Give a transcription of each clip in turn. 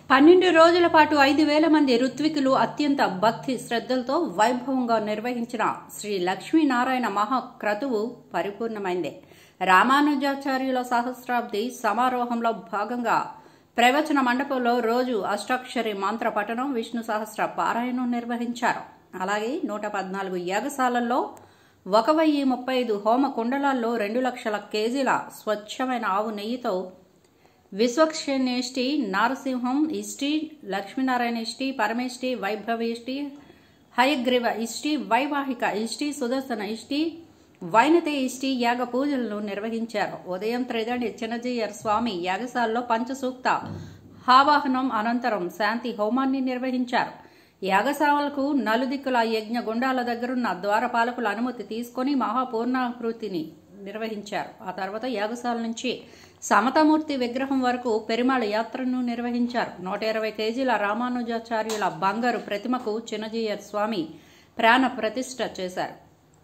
పన్నెండు రోజుల పాటు ఐదు వేల మంది ఋత్వికులు అత్యంత భక్తి శ్రద్ధలతో వైభవంగా నిర్వహించిన శ్రీ లక్ష్మీనారాయణ మహాక్రతువు పరిపూర్ణమైంది రామానుజాచార్యుల సహస్రాబ్ది సమారోహంలో భాగంగా ప్రవచన మండపంలో రోజు అష్టాక్షరి మంత్ర పఠనం విష్ణు సహస్ర పారాయణం నిర్వహించారు అలాగే నూట పద్నాలుగు యాగశాలల్లో ఒక వెయ్యి ముప్పై ఐదు హోమ కుండలాల్లో రెండు లక్షల కేజీల స్వచ్ఛమైన ఆవు నెయ్యితో విశ్వక్షేణేష్టి నారసింహం ఇష్టి లక్ష్మీనారాయణ ఇష్టి పరమేష్టి వైభవ ఇష్టి హయగ్రీవ ఇష్టి వైవాహిక ఇష్టి సుదర్శన ఇష్టి వైనతే ఇష్టి యాగ పూజలను నిర్వహించారు ఉదయం త్రిదండి చిన్నజీయర్ స్వామి యాగశాలలో పంచసూక్త ఆవాహనం అనంతరం శాంతి హోమాన్ని నిర్వహించారు యాగశాలకు నలుదిక్కుల యజ్ఞ గుండాల దగ్గరున్న ద్వారపాలకుల అనుమతి తీసుకొని మహాపూర్ణాకృతిని నిర్వహించారు ఆ తర్వాత యాగశాల నుంచి సమతమూర్తి విగ్రహం వరకు పెరిమాళ యాత్రను నిర్వహించారు నూట ఇరవై కేజీల రామానుజాచార్యుల బంగారు ప్రతిమకు చిన్నజీయర్ స్వామి ప్రాణ ప్రతిష్ఠ చేశారు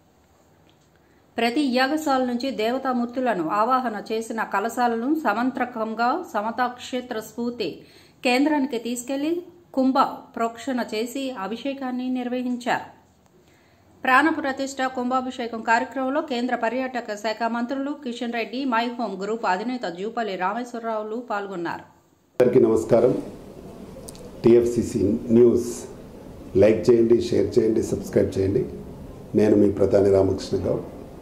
ప్రతి యాగశాల నుంచి దేవతామూర్తులను ఆవాహన చేసిన కలశాలను సమంత్రకంగా సమతాక్షేత్ర స్ఫూర్తి కేంద్రానికి తీసుకెళ్లి కుంభ ప్రోక్షణ చేసి అభిషేకాన్ని నిర్వహించారు ప్రాణ ప్రతిష్ట కుంభాభిషేకం కార్యక్రమంలో కేంద్ర పర్యాటక శాఖ మంత్రులు Kishan Reddy My Home Group అధినేత జూపల్లి రామేశ్వరరావులు పాల్గొన్నారు అందరికీ నమస్కారం టిఎఫ్సిసి న్యూస్ లైక్ చేయండి షేర్ చేయండి సబ్స్క్రైబ్ చేయండి నేను మీ ప్రధాని Ramakrishna Goud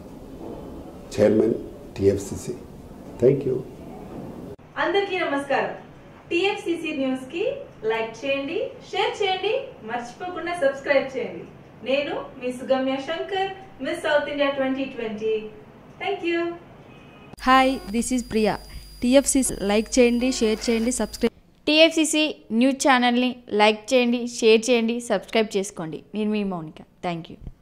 chairman TFCC thank you అందరికీ నమస్కారం టిఎఫ్సిసి న్యూస్ కి లైక్ చేయండి షేర్ చేయండి మర్చిపోకుండా సబ్స్క్రైబ్ చేయండి నేను మీ Sugamya Shankar Miss South India twenty twenty thank you hi this is Priya TFC like చేయండి షేర్ చేయండి సబ్స్క్రైబ్ టీఎఫ్సిసి న్యూస్ ఛానల్ని లైక్ చేయండి షేర్ చేయండి సబ్స్క్రైబ్ చేసుకోండి నేను మీ మౌనిక థ్యాంక్ యూ